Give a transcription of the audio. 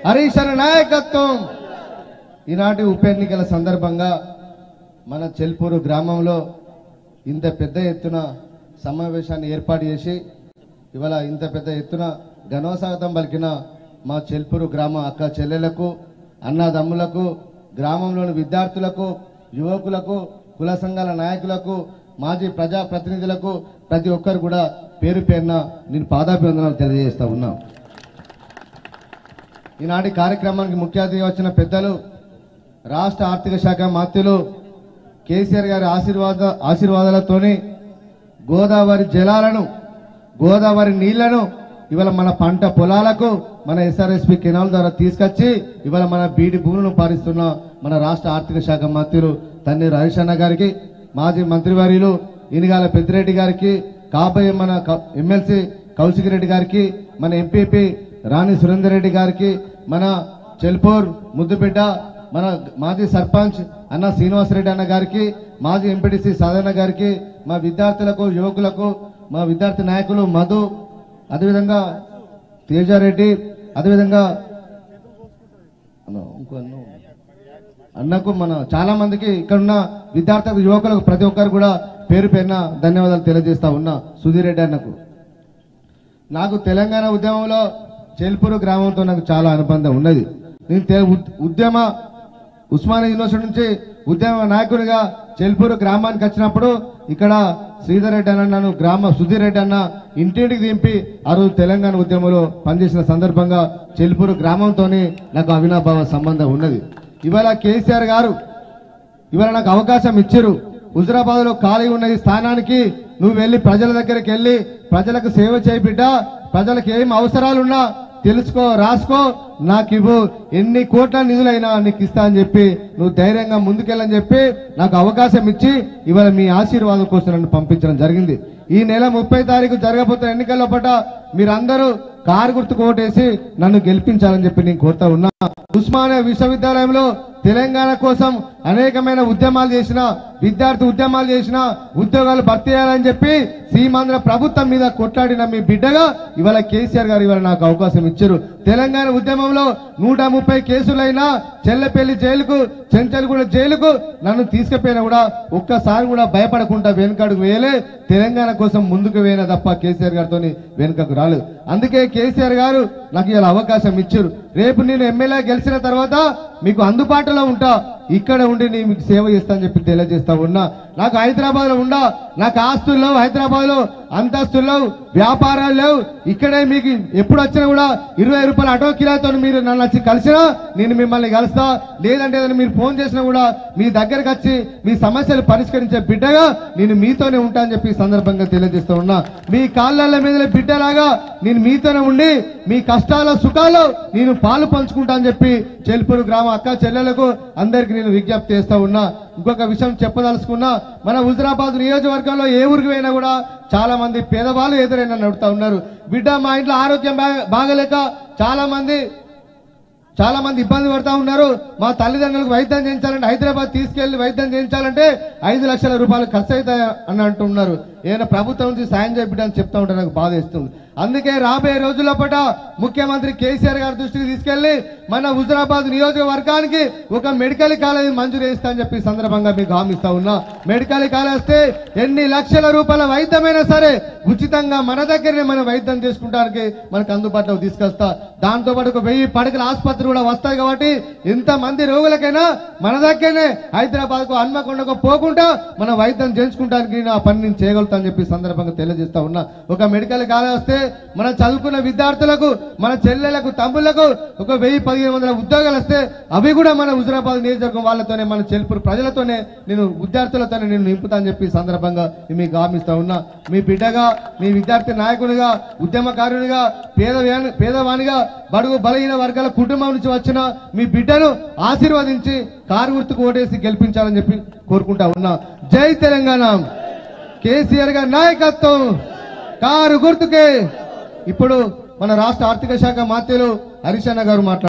హరీష్ అన్న నాయకత్వం ఈనాటి ఉప ఎన్నికల సందర్భంగా మన చెల్పూరు గ్రామంలో ఇంత పెద్ద ఎత్తున సమావేశాన్ని ఏర్పాటు చేసి ఇవాళ ఇంత పెద్ద ఎత్తున ఘనోస్వాగతం పలికిన మా చెల్పూరు గ్రామ అక్క చెల్లెలకు అన్నదమ్ములకు గ్రామంలోని విద్యార్థులకు యువకులకు కుల సంఘాల నాయకులకు మాజీ ప్రజాప్రతినిధులకు ప్రతి ఒక్కరు కూడా పేరు పేరున నేను పాదాభివందనాలు తెలియజేస్తా ఉన్నా ఈనాటి కార్యక్రమానికి ముఖ్య అతిథిగా వచ్చిన పెద్దలు రాష్ట్ర ఆర్థిక శాఖ మంత్రులు కేసీఆర్ గారి ఆశీర్వాద ఆశీర్వాదాలతోని గోదావరి జలాలను గోదావరి నీళ్లను ఇవాళ మన పంట పొలాలకు మన ఎస్ఆర్ఎస్పి కెనాల్ ద్వారా తీసుకొచ్చి ఇవాళ మన బీడి భూములను పారిస్తున్న మన రాష్ట్ర ఆర్థిక శాఖ మంత్రులు తన్నీరు హరీష్ అన్న గారికి మాజీ మంత్రివర్యులు ఇనిగాల పెద్దిరెడ్డి గారికి కాబోయే మన క- ఎమ్మెల్సీ కౌశిక్ రెడ్డి గారికి మన ఎంపీపీ రాణి సురేందర్ రెడ్డి గారికి మన చెల్పూర్ ముద్దుబిడ్డ మన మాజీ సర్పంచ్ అన్న శ్రీనివాసరెడ్డి అన్న గారికి మాజీ ఎంపీటీసీ సాధన గారికి మా విద్యార్థులకు యువకులకు మా విద్యార్థి నాయకులు మధు అదేవిధంగా తేజారెడ్డి అదేవిధంగా అన్న, ఇంకో అన్న ఉన్నాడు. అన్నకు మన చాలా మందికి ఇక్కడున్న విద్యార్థులకు యువకులకు ప్రతి ఒక్కరు కూడా పేరు పేరున ధన్యవాదాలు తెలియజేస్తా ఉన్నా సుధీర్ రెడ్డి అన్నకు నాకు తెలంగాణ ఉద్యమంలో చెల్పూరు గ్రామంతో నాకు చాలా అనుబంధం ఉన్నది నేను తె- ఉద్- ఉద్యమ ఉస్మానియా యూనివర్సిటీ నుంచి ఉద్యమ నాయకుడిగా చెల్పూరు గ్రామానికి వచ్చినప్పుడు ఇక్కడ శ్రీధర్ రెడ్డి అన్న నన్ను గ్రామ సుధీర్ రెడ్డి అన్న ఇంటింటికి దింపి ఆ రోజు తెలంగాణ ఉద్యమంలో పనిచేసిన సందర్భంగా చెల్పూరు గ్రామంతోనే నాకు అవినాభావ సంబంధం ఉన్నది ఇవాళ కేసీఆర్ గారు ఇవాళ నాకు అవకాశం ఇచ్చారు హుజరాబాద్ లో ఖాళీ ఉన్న ఈ స్థానానికి నువ్వు వెళ్ళి ప్రజల దగ్గరికి వెళ్ళి ప్రజలకు సేవ చేయి బిడ్డ ప్రజలకు ఏం అవసరాలున్నా తెలుసుకో రాసుకో నాకు ఇవ్వు ఎన్ని కోట్ల నిధులైనా నీకు ఇస్తా అని చెప్పి నువ్వు ధైర్యంగా ముందుకెళ్ళని చెప్పి నాకు అవకాశం ఇచ్చి ఇవాళ మీ ఆశీర్వాదం కోసం నన్ను పంపించడం జరిగింది ఈ నెల ముప్పై తారీఖు జరగబోతున్న ఎన్నికల్లో పట మీరందరూ కారు గుర్తుకు ఓటేసి నన్ను గెలిపించాలని చెప్పి నేను కోరుతా ఉన్నా ఉస్మానియా విశ్వవిద్యాలయంలో తెలంగాణ కోసం అనేకమైన ఉద్యమాలు చేసిన విద్యార్థి ఉద్యమాలు చేసిన ఉద్యోగాలు భర్తీ చేయాలని చెప్పి సీమాంధ్ర ప్రభుత్వం మీద కొట్లాడిన మీ బిడ్డగా ఇవాళ కేసీఆర్ గారు ఇవాళ నాకు అవకాశం ఇచ్చారు తెలంగాణ ఉద్యమంలో నూట ముప్పై కేసులైనా చెల్లపల్లి జైలుకు చెంచల్గూడ జైలుకు నన్ను తీసుకుపోయినా కూడా ఒక్కసారి కూడా భయపడకుండా వెనుకడుగు వేయలే తెలంగాణ కోసం ముందుకు వేయన తప్ప కేసీఆర్ గారితో వెనుకకు రాలేదు అందుకే కేసీఆర్ గారు నాకు ఇలా అవకాశం ఇచ్చారు రేపు నేను ఎమ్మెల్యే గెలిచిన తర్వాత మీకు అందుబాటులో ఉంటా ఇక్కడ ఉండి నేను మీకు సేవ చేస్తానని చెప్పి తెలియజేస్తా ఉన్నా నాకు హైదరాబాద్ లో ఉండా నాకు ఆస్తులు లేవు హైదరాబాద్ లో అంతస్తులు లేవు వ్యాపారాలు లేవు ఇక్కడే మీకు ఎప్పుడు వచ్చినా కూడా ఇరవై రూపాయల ఆటో కిరాయితో మీరు నన్ను వచ్చి కలిసినా నేను మిమ్మల్ని కలుస్తా లేదంటే ఏదైనా మీరు ఫోన్ చేసినా కూడా మీ దగ్గరకు వచ్చి మీ సమస్యలు పరిష్కరించే బిడ్డగా నేను మీతోనే ఉంటా అని చెప్పి ఈ సందర్భంగా తెలియజేస్తూ ఉన్నా మీ కాళ్ళ మీద బిడ్డలాగా నేను మీతోనే ఉండి మీ కష్టాల సుఖాలు నేను పాలు పంచుకుంటా అని చెప్పి చెల్పూరు గ్రామ అక్క చెల్లెలకు అందరికి నేను విజ్ఞప్తి చేస్తా ఉన్నా ఇంకొక విషయం చెప్పదలుచుకున్నా మన హుజరాబాద్ నియోజకవర్గంలో ఏ ఊరికి పోయినా కూడా చాలా మంది పేదవాళ్ళు ఎదురైనా నడుపుతా ఉన్నారు బిడ్డ మా ఇంట్లో ఆరోగ్యం బాగా- బాగలేక చాలా మంది చాలా మంది ఇబ్బంది పడతా ఉన్నారు మా తల్లిదండ్రులకు వైద్యం చేయించాలంటే హైదరాబాద్ తీసుకెళ్లి వైద్యం చేయించాలంటే ఐదు లక్షల రూపాయలు ఖర్చు అవుతాయి అని అంటున్నారు ఏదైనా ప్రభుత్వం నుంచి సాయం చేపిడని చెప్తా ఉంటే నాకు బాధ ఇస్తుంది అందుకే రాబోయే రోజుల పట ముఖ్యమంత్రి కేసీఆర్ గారి దృష్టికి తీసుకెళ్లి మన హుజరాబాద్ నియోజకవర్గానికి ఒక మెడికల్ కాలేజ్ మంజూరు చేస్తా అని చెప్పి ఈ సందర్భంగా మీకు హామీ ఇస్తా ఉన్నా మెడికల్ కాలేజ్ వస్తే ఎన్ని లక్షల రూపాయల వైద్యమైనా సరే ఉచితంగా మన దగ్గరనే మనం వైద్యం చేసుకుంటానికి మనకు అందుబాటులోకి తీసుకొస్తా దాంతో పాటు ఒక వెయ్యి పడకల ఆసుపత్రి కూడా వస్తాయి కాబట్టి ఎంత మంది రోగులకైనా మన దగ్గరనే హైదరాబాద్ కు హన్మకొండకు పోకుండా మన వైద్యం చేయించుకుంటానికి నా పని నేను చేయగలుగుతా అని చెప్పి ఈ సందర్భంగా తెలియజేస్తా ఉన్నా ఒక మెడికల్ కాలేజ్ వస్తే మనం చదువుకున్న విద్యార్థులకు మన చెల్లెలకు తమ్ముళ్లకు ఒక వెయ్యి పదిహేను వందల ఉద్యోగాలు వస్తే అవి కూడా మన హుజరాబాద్ నియోజకవర్గం వాళ్ళతోనే మన చెల్పూరు ప్రజలతోనే నేను విద్యార్థులతోనే నేను నింపుతా అని చెప్పి ఈ సందర్భంగా నేను మీకు హామీస్తా ఉన్నా మీ బిడ్డగా మీ విద్యార్థి నాయకునిగా ఉద్యమకారునిగా పేద పేదవానిగా బడుగు బలహీన వర్గాల కుటుంబం నుంచి వచ్చిన మీ బిడ్డను ఆశీర్వదించి కారు గుర్తుకు ఓటేసి గెలిపించాలని చెప్పి కోరుకుంటా ఉన్నా జై తెలంగాణ కేసీఆర్ గారి నాయకత్వం కారు గుర్తుకే ఇప్పుడు మన రాష్ట్ర ఆర్థిక శాఖ మాత్యులు హరిశన్న గారు మాట్లాడారు